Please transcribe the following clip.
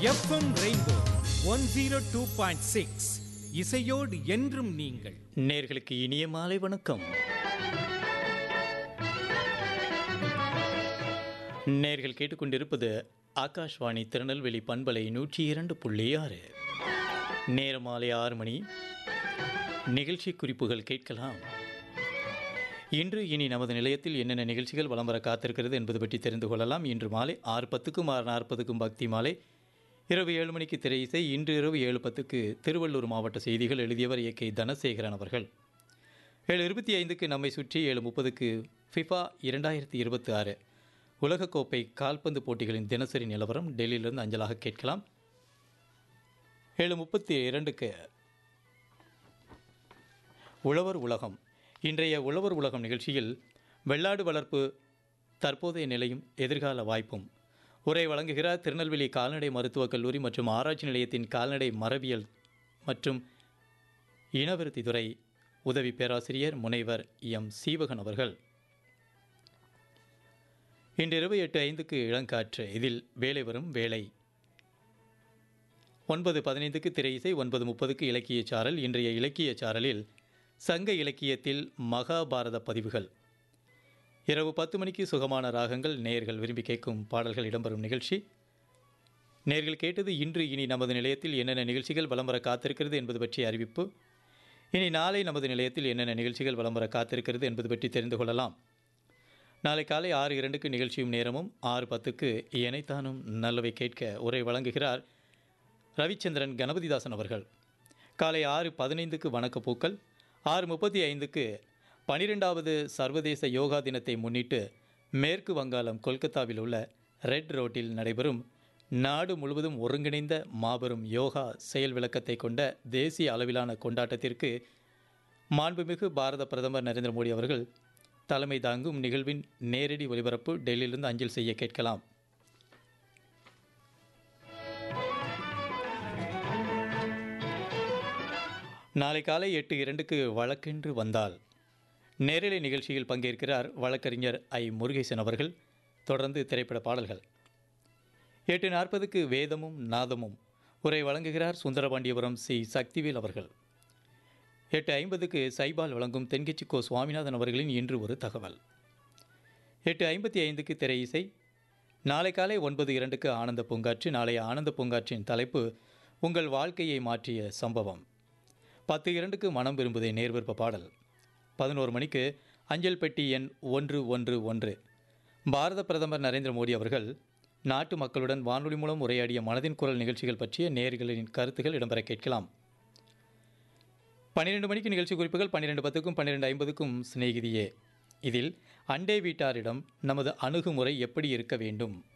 FM Rainbow one zero two point six இசையோடு என்றும் நீங்கள் நேர்களுக்கு இனிய மாலை வணக்கம் நேர்கள் கேட்டுக்கொண்டிருப்பது ஆகாஷ்வாணி திருநெல்வேலி பண்பலை நூற்றி இரண்டு புள்ளி ஆறு நேரம் மாலை ஆறு மணி நிகழ்ச்சி குறிப்புகள் கேட்கலாம் இன்று இனி நமது நிலையத்தில் என்னென்ன நிகழ்ச்சிகள் வலம் வர காத்திருக்கிறது என்பது பற்றி தெரிந்து கொள்ளலாம் இன்று மாலை ஆறு பத்துக்கும் ஆறு நாற்பதுக்கும் பக்தி மாலை இரவு ஏழு மணிக்கு திரை இசை இன்று இரவு ஏழு பத்துக்கு திருவள்ளூர் மாவட்ட செய்திகள் எழுதியவர் ஏ கே தனசேகரன் அவர்கள் ஏழு இருபத்தி ஐந்துக்கு நம்மை சுற்றி ஏழு முப்பதுக்கு ஃபிஃபா இரண்டாயிரத்தி இருபத்தி ஆறு உலகக்கோப்பை கால்பந்து போட்டிகளின் தினசரி நிலவரம் டெல்லியிலிருந்து அஞ்சலாக கேட்கலாம் ஏழு முப்பத்தி இரண்டுக்கு உழவர் உலகம் இன்றைய உழவர் உலகம் நிகழ்ச்சியில் வெள்ளாடு வளர்ப்பு தற்போதைய நிலையும் எதிர்கால வாய்ப்பும் உரை வழங்குகிறார் திருநெல்வேலி கால்நடை மருத்துவக் கல்லூரி மற்றும் ஆராய்ச்சி நிலையத்தின் கால்நடை மரபியல் மற்றும் இனவிருத்தி துறை உதவி பேராசிரியர் முனைவர் எம் சீவகன் அவர்கள் இன்றிரவு எட்டு ஐந்துக்கு இளங்காற்று இதில் வேலை வரும் வேலை ஒன்பது பதினைந்துக்கு திரை இசை ஒன்பது முப்பதுக்கு இலக்கிய சாரல் இன்றைய இலக்கிய சாரலில் சங்க இலக்கியத்தில் மகாபாரத பதிவுகள் இரவு பத்து மணிக்கு சுகமான ராகங்கள் நேயர்கள் விரும்பி கேட்கும் பாடல்கள் இடம்பெறும் நிகழ்ச்சி நேர்கள் கேட்டது இன்று இனி நமது நிலையத்தில் என்னென்ன நிகழ்ச்சிகள் வலம் வர காத்திருக்கிறது என்பது பற்றிய அறிவிப்பு இனி நாளை நமது நிலையத்தில் என்னென்ன நிகழ்ச்சிகள் வலம் வர காத்திருக்கிறது என்பது பற்றி தெரிந்து கொள்ளலாம் நாளை காலை ஆறு இரண்டுக்கு நிகழ்ச்சியும் நேரமும் ஆறு பத்துக்கு இணைத்தானும் நல்லவை கேட்க உரை வழங்குகிறார் ரவிச்சந்திரன் கணபதிதாசன் அவர்கள் காலை ஆறு பதினைந்துக்கு வணக்கப்பூக்கள் ஆறு முப்பத்தி ஐந்துக்கு பனிரெண்டாவது சர்வதேச யோகா தினத்தை முன்னிட்டு மேற்கு வங்காளம் கொல்கத்தாவில் உள்ள ரெட் ரோட்டில் நடைபெறும் நாடு முழுவதும் ஒருங்கிணைந்த மாபெரும் யோகா செயல் விளக்கத்தை கொண்ட தேசிய அளவிலான கொண்டாட்டத்திற்கு மாண்புமிகு பாரத பிரதமர் நரேந்திர மோடி அவர்கள் தலைமை தாங்கும் நிகழ்வின் நேரடி ஒலிபரப்பு டெல்லியிலிருந்து அஞ்சல் செய்ய கேட்கலாம் நாளை காலை எட்டு இரண்டுக்கு வழக்கென்று வந்தால் நேரலை நிகழ்ச்சியில் பங்கேற்கிறார் வழக்கறிஞர் ஐ முருகேசன் அவர்கள் தொடர்ந்து திரைப்பட பாடல்கள் எட்டு நாற்பதுக்கு வேதமும் நாதமும் உரை வழங்குகிறார் சுந்தரபாண்டியபுரம் சி சக்திவேல் அவர்கள் எட்டு ஐம்பதுக்கு சைபால் வழங்கும் தென்கட்சி கோ சுவாமிநாதன் அவர்களின் இன்று ஒரு தகவல் எட்டு ஐம்பத்தி ஐந்துக்கு திரை இசை நாளை காலை ஒன்பது இரண்டுக்கு ஆனந்த பூங்காற்று நாளைய ஆனந்த பூங்காற்றின் தலைப்பு உங்கள் வாழ்க்கையை மாற்றிய சம்பவம் பத்து இரண்டுக்கு மனம் விரும்புதே நேர்விருப்ப பாடல் பதினோரு மணிக்கு அஞ்சல் பெட்டி எண் ஒன்று ஒன்று ஒன்று பாரத பிரதமர் நரேந்திர மோடி அவர்கள் நாட்டு மக்களுடன் வானொலி மூலம் உரையாடிய மனதின் குரல் நிகழ்ச்சிகள் பற்றிய நேர்களின் கருத்துகள் இடம்பெற கேட்கலாம் பன்னிரெண்டு மணிக்கு நிகழ்ச்சி குறிப்புகள் பன்னிரெண்டு பத்துக்கும் பன்னிரெண்டு ஐம்பதுக்கும் சிநேகிதியே இதில் அண்டை வீட்டாரிடம் நமது அணுகுமுறை எப்படி இருக்க வேண்டும்